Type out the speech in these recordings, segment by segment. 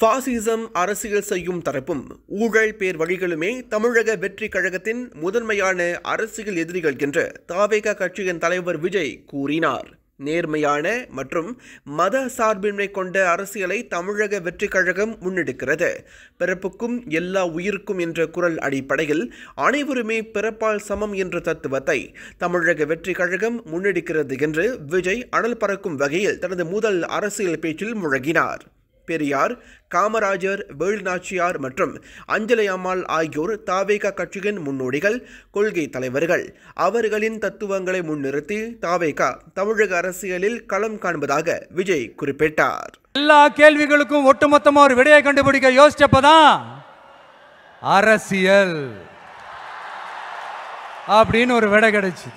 பாசிசம் அரசியல் செய்யும் தரப்பும் ஊழல் பேர் வழிகளுமே தமிழக வெற்றி கழகத்தின் முதன்மையான அரசியல் எதிரிகள் என்று தாவேக கட்சியின் தலைவர் விஜய் கூறினார் நேர்மையான மற்றும் மத சார்பின்மை கொண்ட அரசியலை தமிழக வெற்றி கழகம் முன்னெடுக்கிறது பிறப்புக்கும் எல்லா உயிருக்கும் என்ற குரல் அடிப்படையில் அனைவருமே பிறப்பால் சமம் என்ற தத்துவத்தை தமிழக வெற்றி கழகம் முன்னெடுக்கிறது என்று விஜய் அனல் பறக்கும் வகையில் தனது முதல் அரசியல் பேச்சில் முழங்கினார் பெரியார் காமராஜர் வேலுநாச்சியார் மற்றும் அஞ்சலை அம்மாள் ஆகியோர் தாவேகா கட்சியின் முன்னோடிகள் கொள்கை தலைவர்கள் அவர்களின் தத்துவங்களை முன்னிறுத்தி தாவேகா தமிழக அரசியலில் களம் காண்பதாக விஜய் குறிப்பிட்டார் எல்லா கேள்விகளுக்கும் ஒட்டுமொத்தமா ஒரு விடையை கண்டுபிடிக்க யோசிச்சப்பதான் அரசியல் அப்படின்னு ஒரு விடை கிடைச்சுது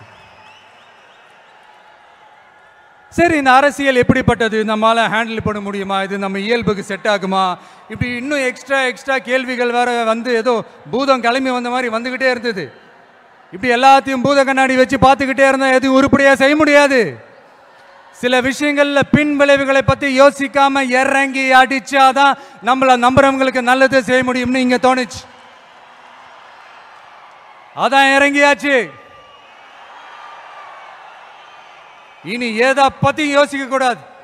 சரி இந்த அரசியல் எப்படிப்பட்டது நம்மளால ஹேண்டில் பண்ண முடியுமா இது நம்ம இயல்புக்கு செட் ஆகுமா இப்படி இன்னும் எக்ஸ்ட்ரா எக்ஸ்ட்ரா கேள்விகள் வேற வந்து ஏதோ பூதம் கிளம்பி வந்த மாதிரி வந்துகிட்டே இருந்தது இப்படி எல்லாத்தையும் பூத கண்ணாடி வச்சு பார்த்துக்கிட்டே இருந்தா எதுவும் உருப்படியா செய்ய முடியாது சில விஷயங்கள்ல பின் விளைவுகளை பத்தி யோசிக்காம இறங்கி அடிச்சாதான் நம்மள நம்புறவங்களுக்கு நல்லது செய்ய முடியும்னு இங்க தோணுச்சு அதான் இறங்கியாச்சு இனி எதை பத்தி யோசிக்க கூடாது